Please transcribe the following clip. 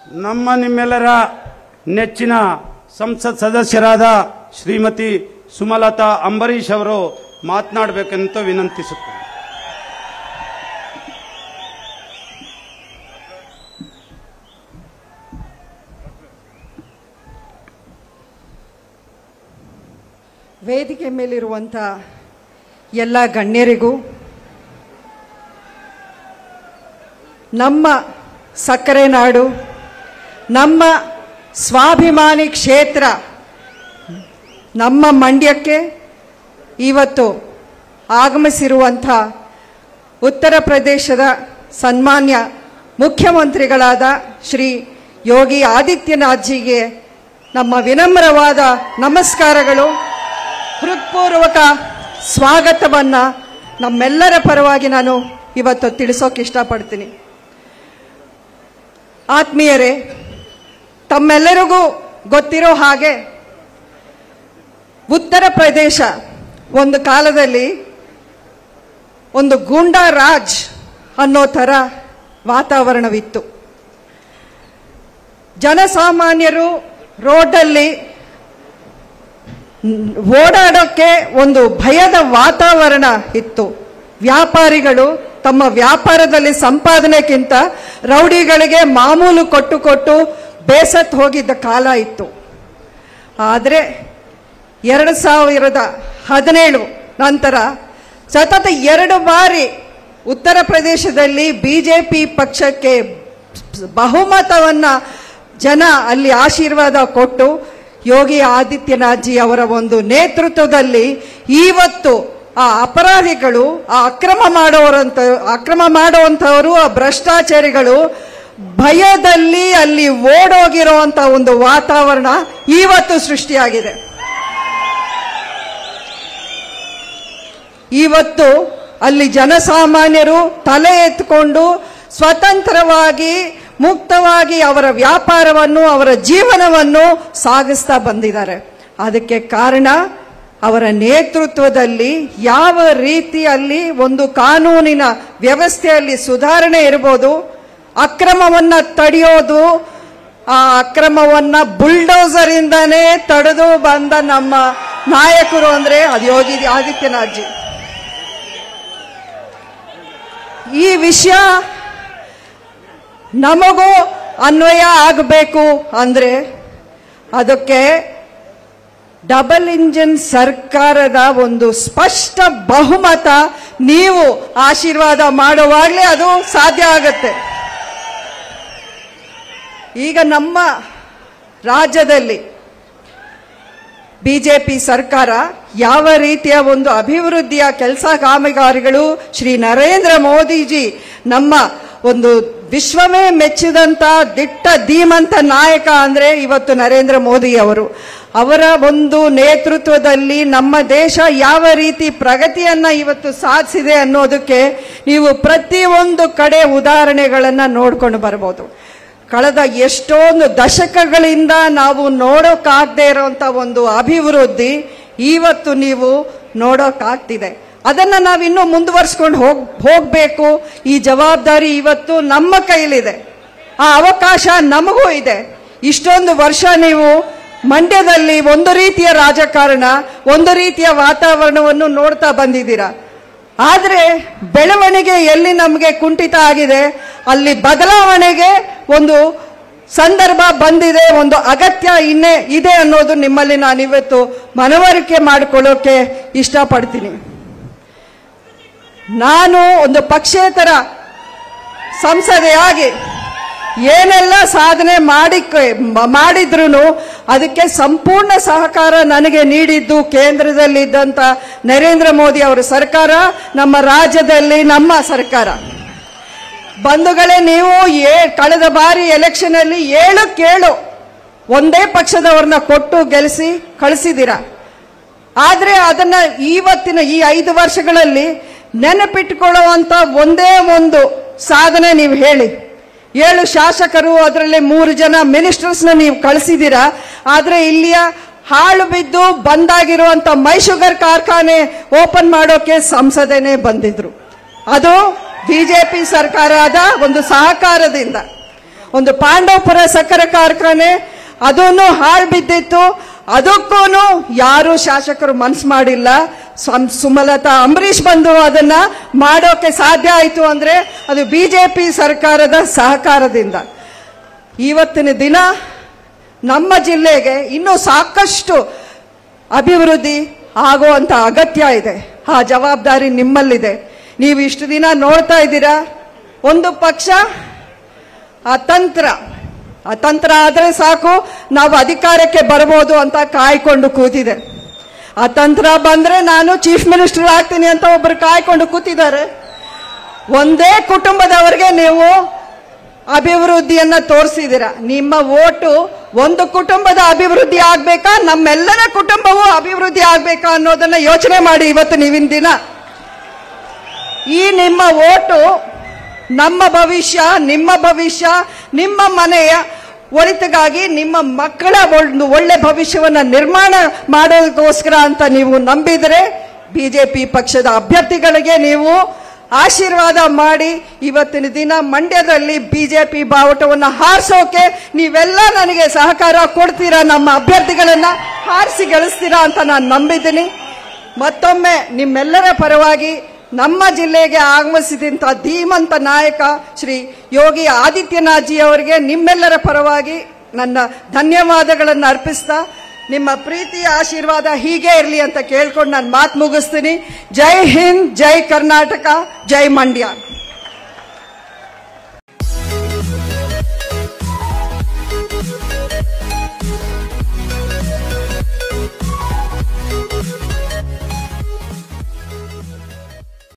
ನಮ್ಮ ನಿಮ್ಮೆಲ್ಲರ ನೆಚ್ಚಿನ ಸಂಸತ್ ಸದಸ್ಯರಾದ ಶ್ರೀಮತಿ ಸುಮಲತಾ ಅಂಬರೀಶ್ ಅವರು ಮಾತನಾಡಬೇಕೆಂತ ವಿನಂತಿಸುತ್ತೇನೆ ವೇದಿಕೆ ಮೇಲಿರುವಂಥ ಎಲ್ಲ ಗಣ್ಯರಿಗೂ ನಮ್ಮ ಸಕ್ಕರೆ ನಾಡು ನಮ್ಮ ಸ್ವಾಭಿಮಾನಿ ಕ್ಷೇತ್ರ ನಮ್ಮ ಮಂಡ್ಯಕ್ಕೆ ಇವತ್ತು ಆಗಮಿಸಿರುವಂಥ ಉತ್ತರ ಪ್ರದೇಶದ ಸನ್ಮಾನ್ಯ ಮುಖ್ಯಮಂತ್ರಿಗಳಾದ ಶ್ರೀ ಯೋಗಿ ಆದಿತ್ಯನಾಥ್ಜಿಗೆ ನಮ್ಮ ವಿನಮ್ರವಾದ ನಮಸ್ಕಾರಗಳು ಹೃತ್ಪೂರ್ವಕ ಸ್ವಾಗತವನ್ನು ನಮ್ಮೆಲ್ಲರ ಪರವಾಗಿ ನಾನು ಇವತ್ತು ತಿಳಿಸೋಕೆ ಇಷ್ಟಪಡ್ತೀನಿ ಆತ್ಮೀಯರೇ ತಮ್ಮೆಲ್ಲರಿಗೂ ಗೊತ್ತಿರೋ ಹಾಗೆ ಉತ್ತರ ಪ್ರದೇಶ ಒಂದು ಕಾಲದಲ್ಲಿ ಒಂದು ಗೂಂಡಾ ರಾಜ್ ಅನ್ನೋ ಥರ ವಾತಾವರಣವಿತ್ತು ಜನಸಾಮಾನ್ಯರು ರೋಡಲ್ಲಿ ನ್- ಓಡಾಡೋಕ್ಕೆ ಒಂದು ಭಯದ ವಾತಾವರಣ ಇತ್ತು ವ್ಯಾಪಾರಿಗಳು ತಮ್ಮ ವ್ಯಾಪಾರದಲ್ಲಿ ಸಂಪಾದನೆಗಿಂತ ರೌಡಿಗಳಿಗೆ ಮಾಮೂಲು ಕೊಟ್ಟು ಕೊಟ್ಟು ಬೇಸತ್ ಹೋಗಿದ್ದ ಕಾಲ ಇತ್ತು ಆದರೆ ಎರಡು ಸಾವಿರದ ಹದಿನೇಳು ನಂತರ ಸತತ ಎರಡು ಬಾರಿ ಉತ್ತರ ಪ್ರದೇಶದಲ್ಲಿ ಬಿಜೆಪಿ ಪಕ್ಷಕ್ಕೆ ಬಹುಮತವನ್ನ ಜನ ಅಲ್ಲಿ ಆಶೀರ್ವಾದ ಕೊಟ್ಟು ಯೋಗಿ ಆದಿತ್ಯನಾಥ್ಜಿ ಅವರ ಒಂದು ನೇತೃತ್ವದಲ್ಲಿ ಇವತ್ತು ಆ ಅಪರಾಧಿಗಳು ಆ ಅಕ್ರಮ ಮಾಡೋರಂತ ಅಕ್ರಮ ಮಾಡುವಂಥವರು ಆ ಭ್ರಷ್ಟಾಚಾರಿಗಳು ಭಯದಲ್ಲಿ ಅಲ್ಲಿ ಓಡೋಗಿರುವಂತ ಒಂದು ವಾತಾವರಣ ಇವತ್ತು ಸೃಷ್ಟಿಯಾಗಿದೆ ಇವತ್ತು ಅಲ್ಲಿ ಜನಸಾಮಾನ್ಯರು ತಲೆ ಎತ್ಕೊಂಡು ಸ್ವತಂತ್ರವಾಗಿ ಮುಕ್ತವಾಗಿ ಅವರ ವ್ಯಾಪಾರವನ್ನು ಅವರ ಜೀವನವನ್ನು ಸಾಗಿಸ್ತಾ ಬಂದಿದ್ದಾರೆ ಅದಕ್ಕೆ ಕಾರಣ ಅವರ ನೇತೃತ್ವದಲ್ಲಿ ಯಾವ ರೀತಿಯಲ್ಲಿ ಒಂದು ಕಾನೂನಿನ ವ್ಯವಸ್ಥೆಯಲ್ಲಿ ಸುಧಾರಣೆ ಇರ್ಬೋದು ಅಕ್ರಮವನ್ನ ತಡೆಯೋದು ಆ ಅಕ್ರಮವನ್ನ ಬುಲ್ಡೋಸರ್ ಇಂದಾನೇ ತಡೆದು ಬಂದ ನಮ್ಮ ನಾಯಕರು ಅಂದ್ರೆ ಅದು ಯೋಗಿ ಆದಿತ್ಯನಾಥ್ಜಿ ಈ ವಿಷಯ ನಮಗೂ ಅನ್ವಯ ಆಗಬೇಕು ಅಂದ್ರೆ ಅದಕ್ಕೆ ಡಬಲ್ ಇಂಜಿನ್ ಸರ್ಕಾರದ ಒಂದು ಸ್ಪಷ್ಟ ಬಹುಮತ ನೀವು ಆಶೀರ್ವಾದ ಮಾಡುವಾಗಲೇ ಅದು ಸಾಧ್ಯ ಆಗುತ್ತೆ ಈಗ ನಮ್ಮ ರಾಜ್ಯದಲ್ಲಿ ಬಿಜೆಪಿ ಸರ್ಕಾರ ಯಾವ ರೀತಿಯ ಒಂದು ಅಭಿವೃದ್ಧಿಯ ಕೆಲಸ ಕಾಮಗಾರಿಗಳು ಶ್ರೀ ನರೇಂದ್ರ ಮೋದಿಜಿ ನಮ್ಮ ಒಂದು ವಿಶ್ವವೇ ಮೆಚ್ಚಿದಂತ ದಿಟ್ಟ ಧೀಮಂತ ನಾಯಕ ಅಂದ್ರೆ ಇವತ್ತು ನರೇಂದ್ರ ಮೋದಿ ಅವರು ಅವರ ಒಂದು ನೇತೃತ್ವದಲ್ಲಿ ನಮ್ಮ ದೇಶ ಯಾವ ರೀತಿ ಪ್ರಗತಿಯನ್ನ ಇವತ್ತು ಸಾಧಿಸಿದೆ ಅನ್ನೋದಕ್ಕೆ ನೀವು ಪ್ರತಿಯೊಂದು ಕಡೆ ಉದಾಹರಣೆಗಳನ್ನ ನೋಡ್ಕೊಂಡು ಬರ್ಬೋದು ಕಳೆದ ಎಷ್ಟೊಂದು ದಶಕಗಳಿಂದ ನಾವು ನೋಡೋಕ್ಕಾಗದೇ ಇರೋಂಥ ಒಂದು ಅಭಿವೃದ್ಧಿ ಇವತ್ತು ನೀವು ನೋಡೋಕ್ಕಾಗ್ತಿದೆ ಅದನ್ನ ನಾವಿನ್ನೂ ಮುಂದುವರ್ಸ್ಕೊಂಡು ಹೋಗ್ ಹೋಗ್ಬೇಕು ಈ ಜವಾಬ್ದಾರಿ ಇವತ್ತು ನಮ್ಮ ಕೈಲಿದೆ ಆ ಅವಕಾಶ ನಮಗೂ ಇದೆ ಇಷ್ಟೊಂದು ವರ್ಷ ನೀವು ಮಂಡ್ಯದಲ್ಲಿ ಒಂದು ರೀತಿಯ ರಾಜಕಾರಣ ಒಂದು ರೀತಿಯ ವಾತಾವರಣವನ್ನು ನೋಡ್ತಾ ಬಂದಿದ್ದೀರಾ ಆದರೆ ಬೆಳವಣಿಗೆ ಎಲ್ಲಿ ನಮಗೆ ಕುಂಠಿತ ಆಗಿದೆ ಅಲ್ಲಿ ಬದಲಾವಣೆಗೆ ಒಂದು ಸಂದರ್ಭ ಬಂದಿದೆ ಒಂದು ಅಗತ್ಯ ಇನ್ನೇ ಇದೆ ಅನ್ನೋದು ನಿಮ್ಮಲ್ಲಿ ನಾನಿವತ್ತು ಮನವರಿಕೆ ಮಾಡಿಕೊಳ್ಳೋಕೆ ಇಷ್ಟಪಡ್ತೀನಿ ನಾನು ಒಂದು ಪಕ್ಷೇತರ ಸಂಸದೆಯಾಗಿ ಏನೆಲ್ಲ ಸಾಧನೆ ಮಾಡಿ ಮಾಡಿದ್ರು ಅದಕ್ಕೆ ಸಂಪೂರ್ಣ ಸಹಕಾರ ನನಗೆ ನೀಡಿದ್ದು ಕೇಂದ್ರದಲ್ಲಿದ್ದಂಥ ನರೇಂದ್ರ ಮೋದಿ ಅವರ ಸರ್ಕಾರ ನಮ್ಮ ರಾಜ್ಯದಲ್ಲಿ ನಮ್ಮ ಸರ್ಕಾರ ಬಂಧುಗಳೇ ನೀವು ಏ ಕಳೆದ ಬಾರಿ ಎಲೆಕ್ಷನ್ ಅಲ್ಲಿ ಏಳಕ್ಕೇಳು ಒಂದೇ ಪಕ್ಷದವ್ರನ್ನ ಕೊಟ್ಟು ಗೆಲ್ಲಿಸಿ ಕಳಿಸಿದ್ದೀರಾ ಆದ್ರೆ ಅದನ್ನ ಇವತ್ತಿನ ಈ ಐದು ವರ್ಷಗಳಲ್ಲಿ ನೆನಪಿಟ್ಟುಕೊಳ್ಳುವಂತ ಒಂದೇ ಒಂದು ಸಾಧನೆ ನೀವು ಹೇಳಿ ಏಳು ಶಾಸಕರು ಅದರಲ್ಲಿ ಮೂರು ಜನ ಮಿನಿಸ್ಟರ್ಸ್ನ ನೀವು ಕಳಿಸಿದ್ದೀರಾ ಆದ್ರೆ ಇಲ್ಲಿಯ ಹಾಳು ಬಿದ್ದು ಬಂದಾಗಿರುವಂತ ಮೈಶುಗರ್ ಕಾರ್ಖಾನೆ ಓಪನ್ ಮಾಡೋಕೆ ಸಂಸದೆನೆ ಬಂದಿದ್ರು ಅದು ಬಿಜೆಪಿ ಸರ್ಕಾರದ ಒಂದು ಸಹಕಾರದಿಂದ ಒಂದು ಪಾಂಡವಪುರ ಸಕ್ಕರೆ ಕಾರ್ಖಾನೆ ಅದನ್ನು ಹಾಳು ಬಿದ್ದಿತ್ತು ಅದಕ್ಕೂ ಯಾರು ಶಾಸಕರು ಮನ್ಸು ಮಾಡಿಲ್ಲ ಸಂ- ಸುಮಲತಾ ಅಂಬರೀಷ್ ಬಂದು ಅದನ್ನ ಮಾಡೋಕೆ ಸಾಧ್ಯ ಆಯಿತು ಅಂದ್ರೆ ಅದು ಬಿಜೆಪಿ ಸರ್ಕಾರದ ಸಹಕಾರದಿಂದ ಇವತ್ತಿನ ದಿನ ನಮ್ಮ ಜಿಲ್ಲೆಗೆ ಇನ್ನೂ ಸಾಕಷ್ಟು ಅಭಿವೃದ್ಧಿ ಆಗುವಂತ ಅಗತ್ಯ ಇದೆ ಆ ಜವಾಬ್ದಾರಿ ನಿಮ್ಮಲ್ಲಿದೆ ನೀವು ಇಷ್ಟು ದಿನ ನೋಡ್ತಾ ಇದ್ದೀರಾ ಒಂದು ಪಕ್ಷ ಅತಂತ್ರ ಅತಂತ್ರ ಆದ್ರೆ ಸಾಕು ನಾವು ಅಧಿಕಾರಕ್ಕೆ ಬರ್ಬೋದು ಅಂತ ಕಾಯ್ಕೊಂಡು ಕೂತಿದೆ ಅತಂತ್ರ ಬಂದ್ರೆ ನಾನು ಚೀಫ್ ಮಿನಿಸ್ಟರ್ ಆಗ್ತೀನಿ ಅಂತ ಒಬ್ರು ಕಾಯ್ಕೊಂಡು ಕೂತಿದ್ದಾರೆ ಒಂದೇ ಕುಟುಂಬದವರಿಗೆ ನೀವು ಅಭಿವೃದ್ಧಿಯನ್ನ ತೋರಿಸಿದ್ದೀರ ನಿಮ್ಮ ಓಟು ಒಂದು ಕುಟುಂಬದ ಅಭಿವೃದ್ಧಿ ಆಗ್ಬೇಕಾ ನಮ್ಮೆಲ್ಲರ ಕುಟುಂಬವೂ ಅಭಿವೃದ್ಧಿ ಆಗ್ಬೇಕಾ ಅನ್ನೋದನ್ನ ಯೋಚನೆ ಮಾಡಿ ಇವತ್ತು ನೀವಿನ ದಿನ ಈ ನಿಮ್ಮ ಓಟು ನಮ್ಮ ಭವಿಷ್ಯ ನಿಮ್ಮ ಭವಿಷ್ಯ ನಿಮ್ಮ ಮನೆಯ ಒಳಿತಿಗಾಗಿ ನಿಮ್ಮ ಮಕ್ಕಳ ಒಂದು ಒಳ್ಳೆ ಭವಿಷ್ಯವನ್ನ ನಿರ್ಮಾಣ ಮಾಡೋದಕ್ಕೋಸ್ಕರ ಅಂತ ನೀವು ನಂಬಿದರೆ ಬಿಜೆಪಿ ಪಕ್ಷದ ಅಭ್ಯರ್ಥಿಗಳಿಗೆ ನೀವು ಆಶೀರ್ವಾದ ಮಾಡಿ ಇವತ್ತಿನ ದಿನ ಮಂಡ್ಯದಲ್ಲಿ ಬಿಜೆಪಿ ಬಾವುಟವನ್ನು ಹಾರಿಸೋಕೆ ನೀವೆಲ್ಲ ನನಗೆ ಸಹಕಾರ ಕೊಡ್ತೀರಾ ನಮ್ಮ ಅಭ್ಯರ್ಥಿಗಳನ್ನ ಹಾರಿಸಿ ಗಳಿಸ್ತೀರಾ ಅಂತ ನಾನು ನಂಬಿದ್ದೀನಿ ಮತ್ತೊಮ್ಮೆ ನಿಮ್ಮೆಲ್ಲರ ಪರವಾಗಿ ನಮ್ಮ ಜಿಲ್ಲೆಗೆ ಆಗಮಿಸಿದಂಥ ಧೀಮಂತ ನಾಯಕ ಶ್ರೀ ಯೋಗಿ ಆದಿತ್ಯನಾಥ್ ಜಿ ಅವರಿಗೆ ನಿಮ್ಮೆಲ್ಲರ ಪರವಾಗಿ ನನ್ನ ಧನ್ಯವಾದಗಳನ್ನು ಅರ್ಪಿಸ್ತಾ ನಿಮ್ಮ ಪ್ರೀತಿಯ ಆಶೀರ್ವಾದ ಹೀಗೆ ಇರಲಿ ಅಂತ ಕೇಳ್ಕೊಂಡು ನಾನು ಮಾತು ಮುಗಿಸ್ತೀನಿ ಜೈ ಹಿಂದ್ ಜೈ ಕರ್ನಾಟಕ ಜೈ ಮಂಡ್ಯ